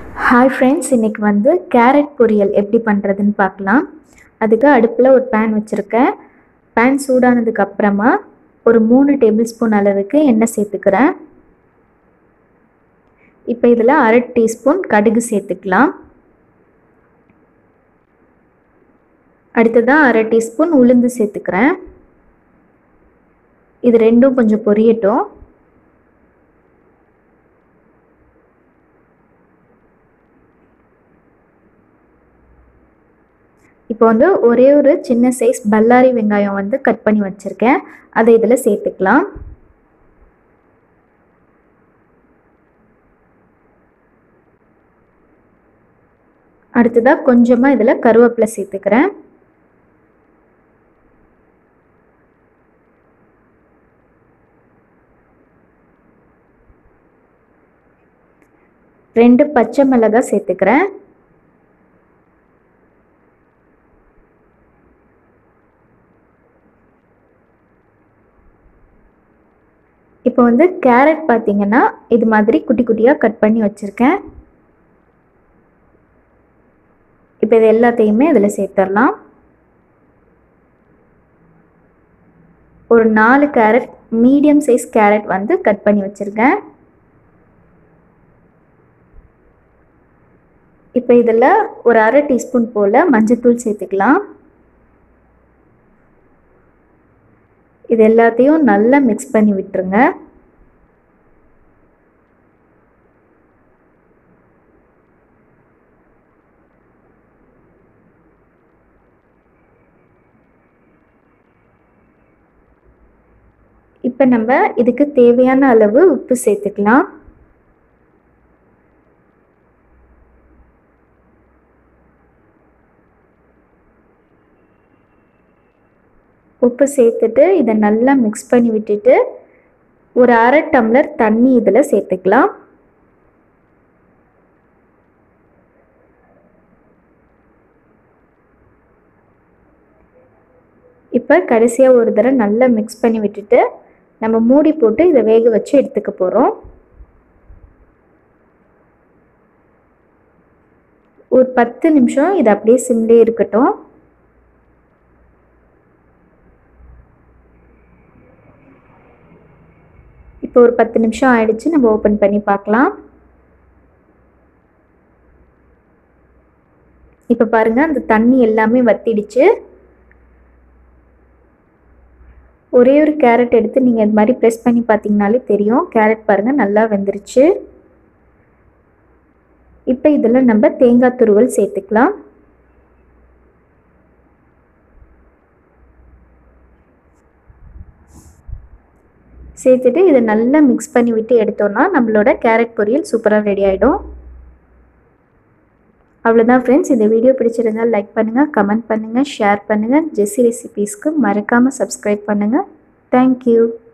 hi friends இன்றைக்கி வந்து carrot பொரியல் எப்படி பண்ணுறதுன்னு பார்க்கலாம் அதுக்கு அடுப்பில் ஒரு பேன் வச்சுருக்கேன் பேன் சூடானதுக்கு அப்புறமா ஒரு மூணு டேபிள் ஸ்பூன் அளவுக்கு எண்ணெய் சேர்த்துக்கிறேன் இப்போ இதில் அரை டீஸ்பூன் கடுகு சேர்த்துக்கலாம் அடுத்ததாக அரை டீஸ்பூன் உளுந்து சேர்த்துக்கிறேன் இது ரெண்டும் கொஞ்சம் பொரியட்டும் இப்போ வந்து ஒரே ஒரு சின்ன சைஸ் பல்லாரி வெங்காயம் வந்து கட் பண்ணி வச்சுருக்கேன் அதை இதில் சேர்த்துக்கலாம் அடுத்ததாக கொஞ்சமாக இதில் கருவேப்பிலை சேர்த்துக்கிறேன் ரெண்டு பச்சை மிளகாய் சேர்த்துக்கிறேன் இப்போ வந்து கேரட் பார்த்தீங்கன்னா இது மாதிரி குட்டி குட்டியாக கட் பண்ணி வச்சுருக்கேன் இப்போ இது எல்லாத்தையுமே இதில் சேர்த்துடலாம் ஒரு நாலு கேரட் மீடியம் சைஸ் கேரட் வந்து கட் பண்ணி வச்சுருக்கேன் இப்போ இதில் ஒரு அரை டீஸ்பூன் போல் மஞ்சத்தூள் சேர்த்துக்கலாம் இது எல்லாத்தையும் நல்லா மிக்ஸ் பண்ணி விட்டுருங்க இப்போ நம்ம இதுக்கு தேவையான அளவு உப்பு சேர்த்துக்கலாம் உப்பு சேர்த்துட்டு இதை நல்லா மிக்ஸ் பண்ணி விட்டுட்டு ஒரு அரை டம்ளர் தண்ணி இதில் சேர்த்துக்கலாம் இப்போ கடைசியாக ஒரு தடவை நல்லா மிக்ஸ் பண்ணி விட்டுட்டு நம்ம மூடி போட்டு இதை வேக வச்சு எடுத்துக்க போகிறோம் ஒரு பத்து நிமிஷம் இது அப்படியே சிம்லேயே இருக்கட்டும் இப்போ ஒரு பத்து நிமிஷம் ஆயிடுச்சு நம்ம ஓப்பன் பண்ணி பார்க்கலாம் இப்போ பாருங்கள் அந்த தண்ணி எல்லாமே வத்திடுச்சு ஒரே ஒரு கேரட் எடுத்து நீங்கள் இது மாதிரி ப்ரெஸ் பண்ணி பார்த்தீங்கனாலே தெரியும் கேரட் பாருங்கள் நல்லா வெந்துருச்சு இப்போ இதில் நம்ம தேங்காய் துருவல் சேர்த்துக்கலாம் சேர்த்துட்டு இதை நல்லா மிக்ஸ் பண்ணி விட்டு எடுத்தோன்னா நம்மளோட கேரட் பொரியல் சூப்பராக ரெடி ஆகிடும் அவ்வளோதான் ஃப்ரெண்ட்ஸ் இந்த வீடியோ பிடிச்சிருந்தால் லைக் பண்ணுங்கள் கமெண்ட் பண்ணுங்கள் ஷேர் பண்ணுங்கள் ஜெஸ்ஸி ரெசிபீஸ்க்கு மறக்காமல் சப்ஸ்கிரைப் பண்ணுங்கள் தேங்க்யூ